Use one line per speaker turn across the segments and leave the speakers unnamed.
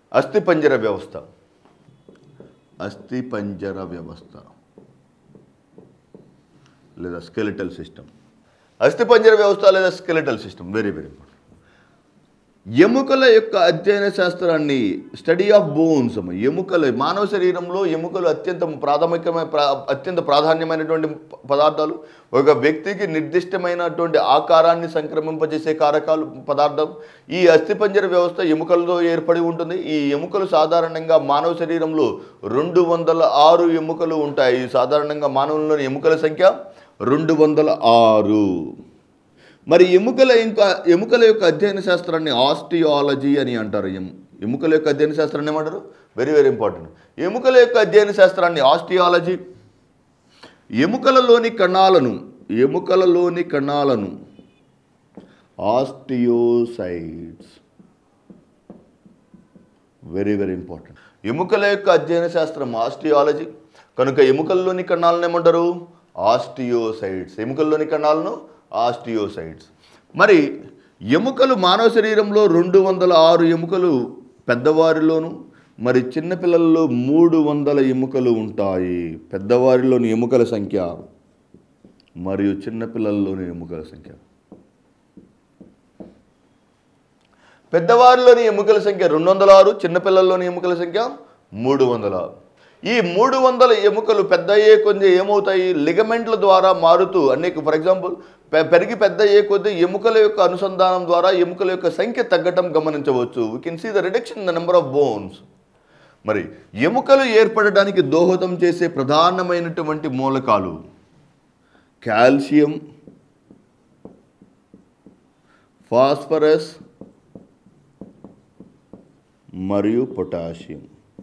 అస్థిపంజర వ్యవస్థ అస్థిపంజర వ్యవస్థ లేదా స్కెలిటల్ సిస్టమ్ అస్థిపంజర వ్యవస్థ లేదా skeletal system very very important ఎముకల యొక్క అధ్యయన శాస్త్రాన్ని స్టడీ ఆఫ్ బోన్స్ ఎముకలు మానవ శరీరంలో ఎముకలు అత్యంత ప్రాథమికమైన ప్రా- అత్యంత ప్రాధాన్యమైనటువంటి ప- పదార్థాలు ఒక వ్యక్తికి నిర్దిష్టమైనటువంటి ఆకారాన్ని సంక్రమింపజేసే కారకాలు పదార్థం ఈ అస్థిపంజర వ్యవస్థ ఎముకలతో ఏర్పడి ఉంటుంది ఈ ఎముకలు సాధారణంగా మానవ శరీరంలో రెండు వందల ఆరు ఎముకలు ఉంటాయి సాధారణంగా మానవుల్లోని ఎముకల సంఖ్య రెండు వందల ఆరు మరి ఎముకల ఇంకా ఎముకల యొక్క అధ్యయన శాస్త్రాన్ని ఆస్టియాలజీ అని అంటారు ఎం- ఎముకల యొక్క అధ్యయన శాస్త్రాన్ని ఏమంటారు వెరీ వెరీ ఇంపార్టెంట్ ఎముకల యొక్క అధ్యయన శాస్త్రాన్ని ఆస్టియాలజీ ఎముకలలోని కణాలను ఎముకలలోని కణాలను ఆస్టియోసైడ్స్ వెరీ వెరీ ఇంపార్టెంట్ ఎముకల యొక్క అధ్యయన శాస్త్రం ఆస్టియాలజీ కనుక ఎముకల్లోని కణాలను ఏమంటారు ఆస్టియోసైడ్స్ ఎముకల్లోని కణాలను ఆస్టియోసైడ్స్ మరి ఎముకలు మానవ శరీరంలో రెండు వందల ఆరు ఎముకలు పెద్దవారిలోను మరి చిన్నపిల్లల్లో మూడు వందల ఎముకలు ఉంటాయి పెద్దవారిలోని ఎముకల సంఖ్య మరియు చిన్నపిల్లల్లోని ఎముకల సంఖ్య పెద్దవారిలోని ఎముకల సంఖ్య రెండు వందల ఆరు చిన్నపిల్లల్లోని ఎముకల సంఖ్య మూడు వందల ఈ మూడు వందల ఎముకలు పెద్ద అయ్యే కొద్ది ఏమవుతాయి లిగమెంట్ల ద్వారా మారుతూ అనేక ఫర్ ఎగ్జాంపుల్ పె- పెరిగి పెద్ద అయ్యే కొద్ది ఎముకల యొక్క అనుసంధానం ద్వారా ఎముకల యొక్క సంఖ్య తగ్గటం గమనించవచ్చు we can see the reduction the number of bones మరి ఎముకలు ఏర్పడడానికి దోహదం చేసే ప్రధానమైనటువంటి మూలకాలు కాల్షియం ఫాస్ఫరస్ మరియు పొటాషియం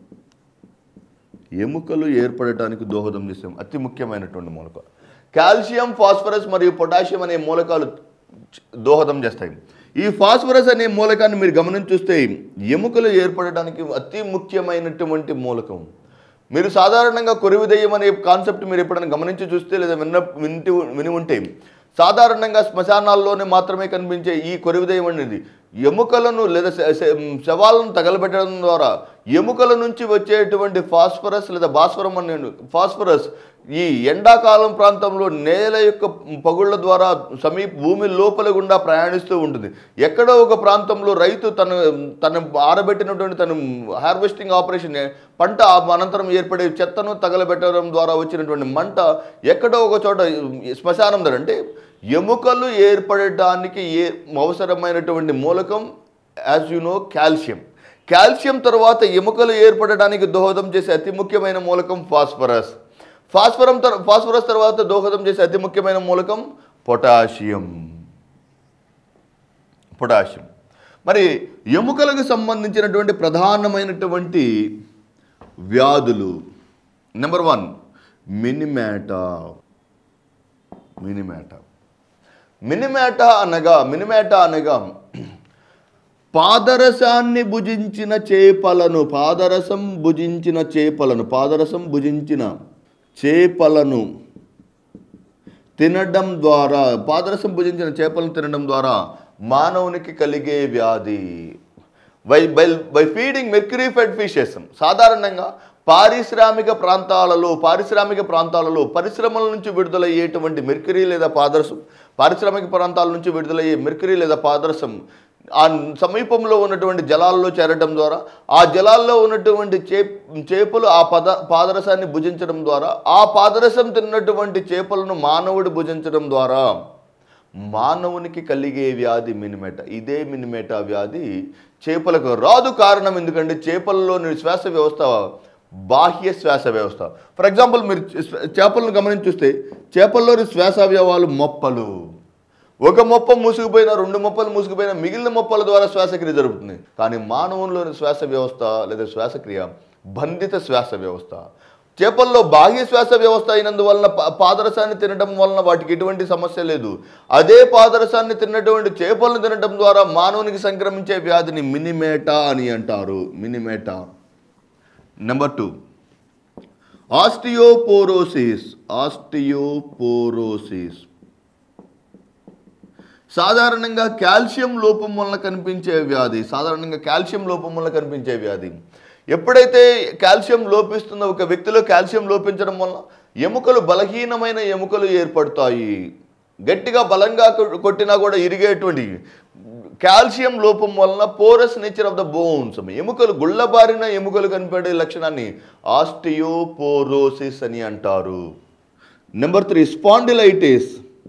ఎముకలు ఏర్పడటానికి దోహదం చేసే అతి ముఖ్యమైనటువంటి మూలకాలు కాల్షియం ఫాస్ఫరస్ మరియు పొటాషియం అనే మూలకాలు చ- దోహదం చేస్తాయి ఈ ఫాస్ఫరస్ అనే మూలకాన్ని మీరు గమనించి చూస్తే ఎముకలు ఏర్పడడానికి అతి ముఖ్యమైనటువంటి మూలకం మీరు సాధారణంగా కొరివిదయ్యం అనే కాన్సెప్ట్ మీరు ఎప్పుడైనా గమనించి చూస్తే లేదా విన్న వింటి విని ఉంటే సాధారణంగా శ్మశానాల్లోనే మాత్రమే కనిపించే ఈ కొరివిదయం అనేది ఎముకలను లేదా శ- శ- శవాలను తగలబెట్టడం ద్వారా ఎముకల నుంచి వచ్చేటువంటి ఫాస్ఫరస్ లేదా భాస్వరం అనే ఫాస్ఫరస్ ఈ ఎండాకాలం ప్రాంతంలో నేల యొక్క పగుళ్ళ ద్వారా సమీప భూమి లోపల గుండా ప్రయాణిస్తూ ఉంటుంది ఎక్కడో ఒక ప్రాంతంలో రైతు తన తన ఆరబెట్టినటువంటి తన హార్వెస్టింగ్ ఆపరేషన్ పంట అనంతరం ఏర్పడే చెత్తను తగలబెట్టడం ద్వారా వచ్చినటువంటి మంట ఎక్కడో ఒక చోట శ్మశానం దగ్గర అంటే ఎముకలు ఏర్పడటానికి ఏ అవసరమైనటువంటి మూలకం as you know calcium calcium తర్వాత ఎముకలు ఏర్పడడానికి దోహదం చేసే అతి ముఖ్యమైన మూలకం ఫాస్ఫరస్ ఫాస్ఫరం తర్ ఫాస్ఫరస్ తర్వాత దోహదం చేసే అతి ముఖ్యమైన మూలకం పొటాషియం పొటాషియం మరి ఎముకలకు సంబంధించినటువంటి ప్రధానమైనటువంటి వ్యాధులు number one Minamata Minamata Minamata అనగా మినిమేటా అనగా పాదరసాన్ని భుజించిన చేపలను పాదరసం భుజించిన చేపలను పాదరసం భుజించిన చేపలను తినడం ద్వారా పాదరసం భుజించిన చేపలను తినడం ద్వారా మానవునికి కలిగే వ్యాధి by by by feeding mercury fed fishes సాధారణంగా పారిశ్రామిక ప్రాంతాలలో పారిశ్రామిక ప్రాంతాలలో పరిశ్రమల నుంచి విడుదలయ్యేటువంటి మెర్క్యూరీ లేదా పాదరసం పారిశ్రామిక ప్రాంతాల నుంచి విడుదలయ్యే మెర్క్యూరీ లేదా పాదరసం ఆ సమీపంలో ఉన్నటువంటి జలాల్లో చేరడం ద్వారా ఆ జలాల్లో ఉన్నటువంటి చే చేపలు ఆ పద పాదరసాన్ని భుజించడం ద్వారా ఆ పాదరసం తిన్నటువంటి చేపలను మానవుడు భుజించడం ద్వారా మానవునికి కలిగే వ్యాధి మినిమేట ఇదే మినిమేట వ్యాధి చేపలకు రాదు కారణం ఎందుకంటే చేపల్లోని శ్వాస వ్యవస్థ బాహ్య శ్వాస వ్యవస్థ ఫర్ ఎగ్జాంపుల్ మీరు చే- చేపలను గమనించి చూస్తే చేపల్లోని శ్వాసవ్యవాలు మొప్పలు ఒక మొప్ప మూసుకుపోయిన రెండు మొప్పలు మూసుకుపోయిన మిగిలిన మొప్పల ద్వారా శ్వాసక్రియ జరుగుతుంది కానీ మానవుల్లోని శ్వాస వ్యవస్థ లేదా శ్వాసక్రియ బంధిత శ్వాస వ్యవస్థ చేపల్లో బాహ్య శ్వాస వ్యవస్థ అయినందువలన పా- పాదరసాన్ని తినడం వలన వాటికి ఎటువంటి సమస్య లేదు అదే పాదరసాన్ని తిన్నటువంటి చేపలను తినడం ద్వారా మానవునికి సంక్రమించే వ్యాధిని మినిమేటా అని అంటారు Minamata number two osteoporosis osteoporosis సాధారణంగా కాల్షియం లోపం వలన కనిపించే వ్యాధి సాధారణంగా కాల్షియం లోపం వలన కనిపించే వ్యాధి ఎప్పుడైతే కాల్షియం లోపిస్తుందో ఒక వ్యక్తిలో కాల్షియం లోపించడం వలన ఎముకలు బలహీనమైన ఎముకలు ఏర్పడతాయి గట్టిగా బలంగా కొ- కొట్టినా కూడా ఇరిగేటువంటి కాల్షియం లోపం వలన porous nature of the bones ఎముకలు గుళ్ళబారిన ఎముకలు కనిపడే లక్షణాన్ని ఆస్టియోపోరోసిస్ అని అంటారు నెంబర్ త్రీ స్పాండిలైటిస్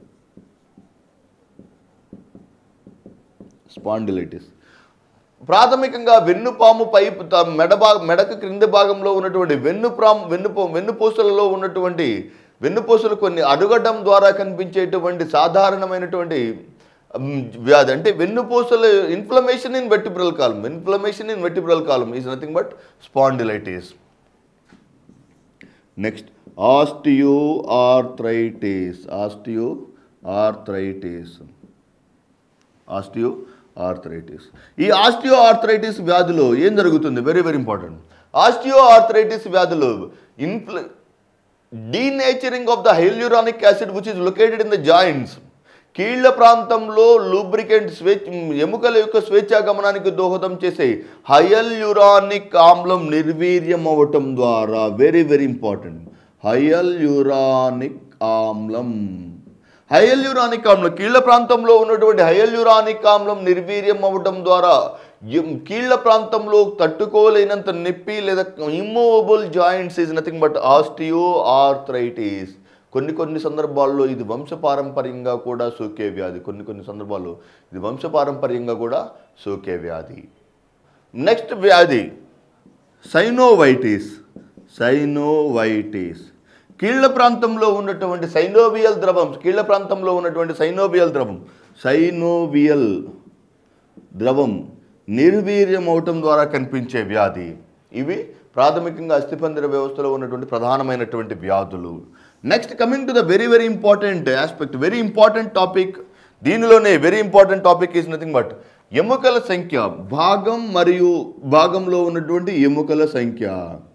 స్పాండిలైటిస్ ప్రాథమికంగా వెన్నుపాము పై త- మెడ భాగ మెడకు క్రింది భాగంలో ఉన్నటువంటి వెన్నుప్రామ్ వెన్నుపో వెన్నుపూసలలో ఉన్నటువంటి వెన్నుపూసలు కొన్ని అడుగడం ద్వారా కనిపించేటువంటి సాధారణమైనటువంటి మ్, వ్యాధి అంటే వెన్నుపూసలు inflammation in vertebral column inflammation in vertebral column is nothing but spondylitis next osteoarthritis osteoarthritis osteoarthritis ఈ ఆస్టియో ఆర్థరైటిస్ వ్యాధిలో ఏం జరుగుతుంది very very important osteoarthritis వ్యాధిలో ఇన్ఫ్ల denaturing of the hyaluronic acid which is located in the joints కీళ్ల ప్రాంతంలో lubricant స్వేచ్ఛ ఎముకల యొక్క స్వేచ్ఛాగమనానికి దోహదం చేసే హయల్యూరానిక్ ఆమ్లం నిర్వీర్యం అవ్వటం ద్వారా వెరీ వెరీ ఇంపార్టెంట్ హయల్యూరానిక్ ఆమ్లం హయల్యూరానిక్ ఆమ్లం కీళ్ల ప్రాంతంలో ఉన్నటువంటి హయల్యూరానిక్ ఆమ్లం నిర్వీర్యం అవ్వడం ద్వారా ఎం- కీళ్ల ప్రాంతంలో తట్టుకోలేనంత నొప్పి లేదా immovable joints is nothing but osteoarthritis కొన్ని కొన్ని సందర్భాల్లో ఇది వంశపారంపర్యంగా కూడా సోకే వ్యాధి కొన్ని కొన్ని సందర్భాల్లో ఇది వంశపారంపర్యంగా కూడా సోకే వ్యాధి నెక్స్ట్ వ్యాధి సైనోవైటిస్ సైనోవైటిస్ కీళ్ల ప్రాంతంలో ఉన్నటువంటి సైనోవియల్ ద్రవం కీళ్ల ప్రాంతంలో ఉన్నటువంటి సైనోవియల్ ద్రవం సైనోవియల్ ద్రవం నిర్వీర్యం అవటం ద్వారా కనిపించే వ్యాధి ఇవి ప్రాథమికంగా అస్థిపంజర వ్యవస్థలో ఉన్నటువంటి ప్రధానమైనటువంటి వ్యాధులు next coming to the very very important aspect very important topic దీనిలోనే very important topic is nothing but ఎముకల సంఖ్య భాగం మరియు భాగంలో ఉన్నటువంటి ఎముకల సంఖ్య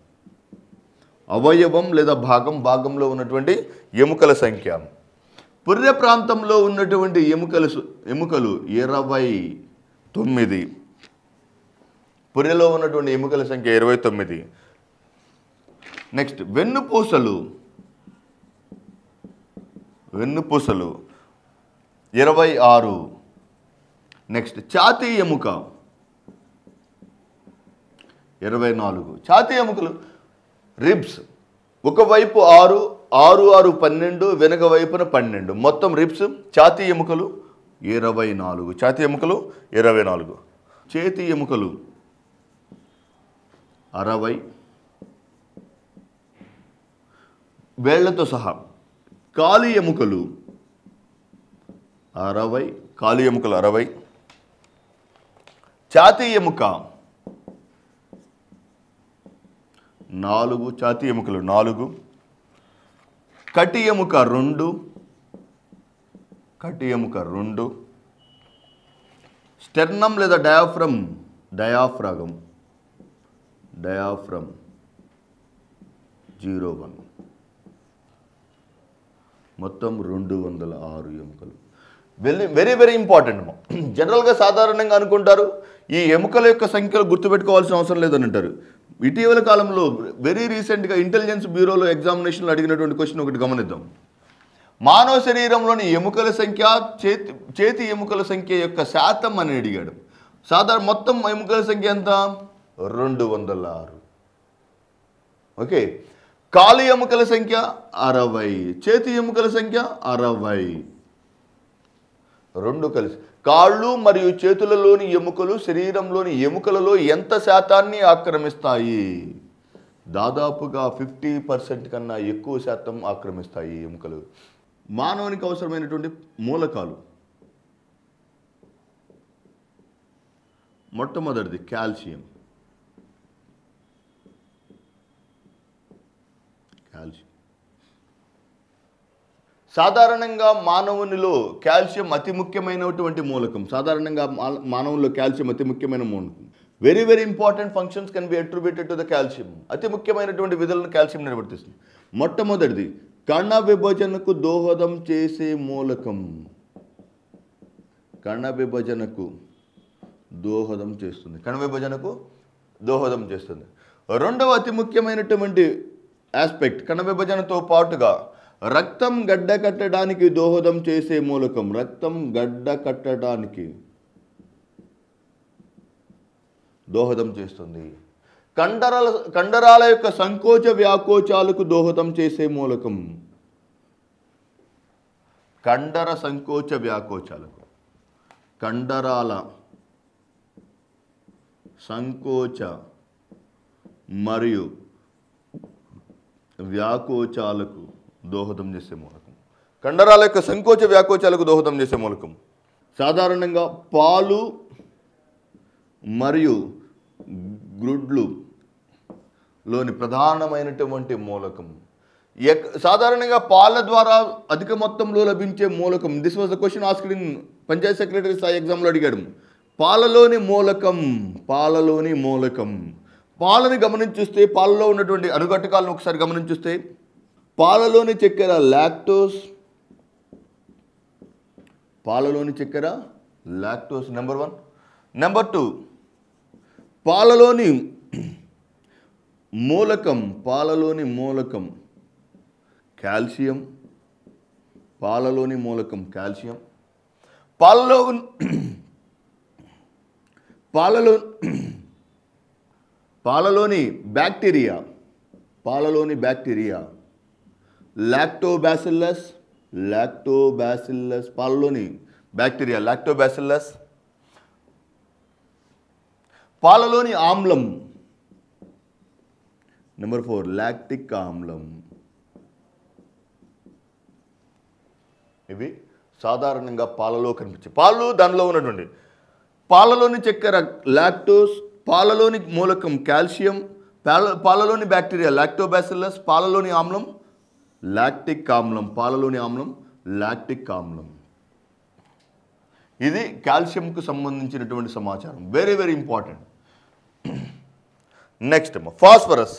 అవయవం లేదా భాగం భాగంలో ఉన్నటువంటి ఎముకల సంఖ్య పుర్రె ప్రాంతంలో ఉన్నటువంటి ఎముకలు సు- ఎముకలు ఇరవై తొమ్మిది పుర్రెలో ఉన్నటువంటి ఎముకల సంఖ్య ఇరవై తొమ్మిది నెక్స్ట్ వెన్నుపూసలు వెన్నుపూసలు ఇరవై ఆరు నెక్స్ట్ ఛాతీ ఎముక ఇరవై నాలుగు ఛాతీ ఎముకలు రిబ్స్ ఒకవైపు ఆరు ఆరు ఆరు పన్నెండు వెనక వైపున పన్నెండు మొత్తం రిబ్స్ ఛాతీ ఎముకలు ఇరవై నాలుగు ఛాతీ ఎముకలు ఇరవై నాలుగు చేతి ఎముకలు అరవై వేళ్లతో సహా కాలి ఎముకలు అరవై కాలి ఎముకలు అరవై ఛాతీ ఎముక నాలుగు ఛాతీ ఎముకలు నాలుగు కటి ఎముక రెండు కటి ఎముక రెండు స్టెర్నం లేదా diaphragm diaphragm diaphragm zero one మొత్తం రెండు వందల ఆరు ఎముకలు వెరీ వెరీ వెరీ ఇంపార్టెంట్ జనరల్గా సాధారణంగా అనుకుంటారు ఈ ఎముకల యొక్క సంఖ్యలు గుర్తుపెట్టుకోవాల్సిన అవసరం లేదని అంటారు ఇటీవల కాలంలో వెరీ రీసెంట్గా ఇంటెలిజెన్స్ బ్యూరోలో ఎగ్జామినేషన్లో అడిగినటువంటి క్వశ్చన్ ఒకటి గమనిద్దాం మానవ శరీరంలోని ఎముకల సంఖ్య చేతి చేతి ఎముకల సంఖ్య యొక్క శాతం అని అడిగాడు సాధారణ మొత్తం ఎముకల సంఖ్య ఎంత రెండు వందల ఆరు ఓకే కాలు ఎముకల సంఖ్య అరవై చేతి ఎముకల సంఖ్య అరవై రెండు కలిసి కాళ్ళు మరియు చేతులలోని ఎముకలు శరీరంలోని ఎముకలలో ఎంత శాతాన్ని ఆక్రమిస్తాయి దాదాపుగా ఫిఫ్టీ పర్సెంట్ కన్నా ఎక్కువ శాతం ఆక్రమిస్తాయి ఈ ఎముకలు మానవునికి అవసరమైనటువంటి మూలకాలు మొట్టమొదటిది కాల్షియం కాల్షియం సాధారణంగా మానవునిలో కాల్షియం అతి ముఖ్యమైనటువంటి మూలకం సాధారణంగా మా- మానవునిలో కాల్షియం అతి ముఖ్యమైన మూలకం very very important functions can be attributed to the calcium అతి ముఖ్యమైనటువంటి విధులను కాల్షియం నిర్వర్తిస్తుంది మొట్టమొదటిది కణ విభజనకు దోహదం చేసే మూలకం కణ విభజనకు దోహదం చేస్తుంది కణ విభజనకు దోహదం చేస్తుంది రెండవ అతి ముఖ్యమైనటువంటి ఆస్పెక్ట్ కణ విభజనతో పాటుగా రక్తం గడ్డ కట్టడానికి దోహదం చేసే మూలకం రక్తం గడ్డ కట్టడానికి దోహదం చేస్తుంది కండరాల కండరాల యొక్క సంకోచ వ్యాకోచాలకు దోహదం చేసే మూలకం కండర సంకోచ వ్యాకోచాలకు కండరాల సంకోచ మరియు వ్యాకోచాలకు దోహదం చేసే మూలకం కండరాల యొక్క సంకోచ వ్యాకోచాలకు దోహదం చేసే మూలకం సాధారణంగా పాలు మరియు గ్రుడ్లు లోని ప్రధానమైనటువంటి మూలకం ఎక్ సాధారణంగా పాల ద్వారా అధిక మొత్తంలో లభించే మూలకం this was the question asked in panchayat secretary స్థాయి ఎగ్జామ్లో అడిగాడు పాలలోని మూలకం పాలలోని మూలకం పాలని గమనించుస్తే పాలలో ఉన్నటువంటి అనుఘటకాలను ఒకసారి గమనించుస్తే పాలలోని చక్కెర లాక్టోస్ పాలలోని చక్కెర lactose number one number two పాలలోని మూలకం పాలలోని మూలకం కాల్షియం పాలలోని మూలకం కాల్షియం పాలలో ఉన్- పాలలో పాలలోని బ్యాక్టీరియా పాలలోని బ్యాక్టీరియా లాక్టోబాసిల్లస్ లాక్టోబాసిల్లస్ పాలలోని బ్యాక్టీరియా లాక్టోబాసిల్లస్ పాలలోని ఆమ్లం నెంబర్ ఫోర్ లాక్టిక్ ఆమ్లం ఇవి సాధారణంగా పాలలో కనిపించే పాలు దానిలో ఉన్నటువంటి పాలలోని చక్కెర లాక్టోస్ పాలలోని మూలకం కాల్షియం పాల పాలలోని బ్యాక్టీరియా లాక్టోబాసిల్లస్ పాలలోని ఆమ్లం లాక్టిక్ ఆమ్లం పాలలోని ఆమ్లం లాక్టిక్ ఆమ్లం ఇది కాల్షియంకు సంబంధించినటువంటి సమాచారం very very important next phosphorus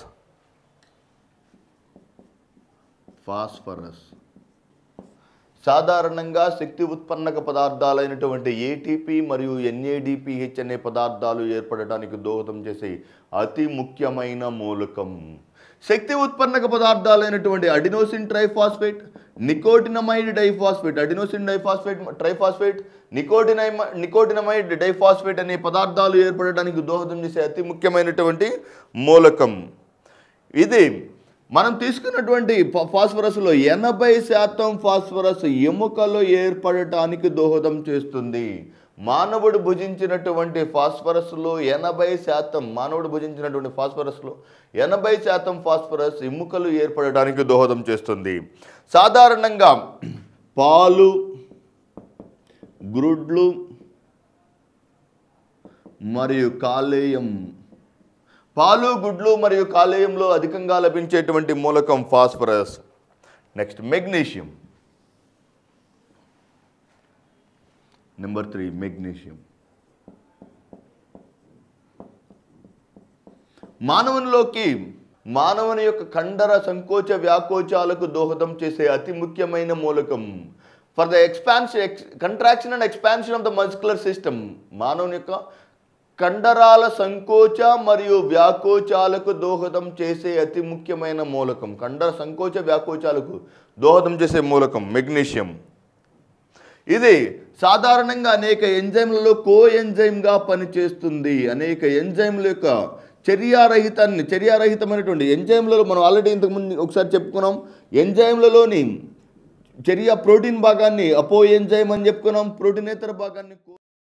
phosphorus సాధారణంగా శక్తి ఉత్పన్నక పదార్థాలైనటువంటి ఏటీపీ మరియు ఎన్ఏడిపిహెచ్ అనే పదార్థాలు ఏర్పడటానికి దోహదం చేసే అతి ముఖ్యమైన మూలకం శక్తి ఉత్పన్నక పదార్థాలైనటువంటి adenosine triphosphate nicotinamide diphosphate adenosine diphosphate triphosphate నికోటినైమ నికోటినమైడ్ డైఫాస్ఫేట్ అనే పదార్థాలు ఏర్పడటానికి దోహదం చేసే అతి ముఖ్యమైనటువంటి మూలకం ఇది మనం తీసుకున్నటువంటి ఫ- ఫాస్ఫరస్లో ఎనభై శాతం ఫాస్ఫరస్ ఎముకలో ఏర్పడటానికి దోహదం చేస్తుంది మానవుడు భుజించినటువంటి ఫాస్ఫరస్లో ఎనభై శాతం మానవుడు భుజించినటువంటి ఫాస్ఫరస్లో ఎనభై శాతం ఫాస్ఫరస్ ఎముకలు ఏర్పడడానికి దోహదం చేస్తుంది సాధారణంగా పాలు గ్రుడ్లు మరియు కాలేయం పాలు గుడ్లు మరియు కాలేయంలో అధికంగా లభించేటువంటి మూలకం phosphorus next magnesium number three magnesium మానవునిలోకి మానవుని యొక్క కండర సంకోచ వ్యాకోచాలకు దోహదం చేసే అతి ముఖ్యమైన మూలకం for the expansion ex contraction and expansion of the muscular system మానవుని యొక్క కండరాల సంకోచ మరియు వ్యాకోచాలకు దోహదం చేసే అతి ముఖ్యమైన మూలకం కండర సంకోచ వ్యాకోచాలకు దోహదం చేసే మూలకం మెగ్నీషియం ఇది సాధారణంగా అనేక ఎంజైమ్లలో కో ఎంజైమ్గా పనిచేస్తుంది అనేక ఎంజైమ్ల యొక్క చర్యారహితాన్ని చర్యారహితమైనటువంటి ఎంజైమ్లలో మనం ఆల్రెడీ ఇంతకుముందు ఒకసారి చెప్పుకున్నాం ఎంజైమ్లలోని చర్య ప్రోటీన్ భాగాన్ని అపో ఎంజైమ్ అని చెప్పుకున్నాం ప్రోటీనేతర భాగాన్ని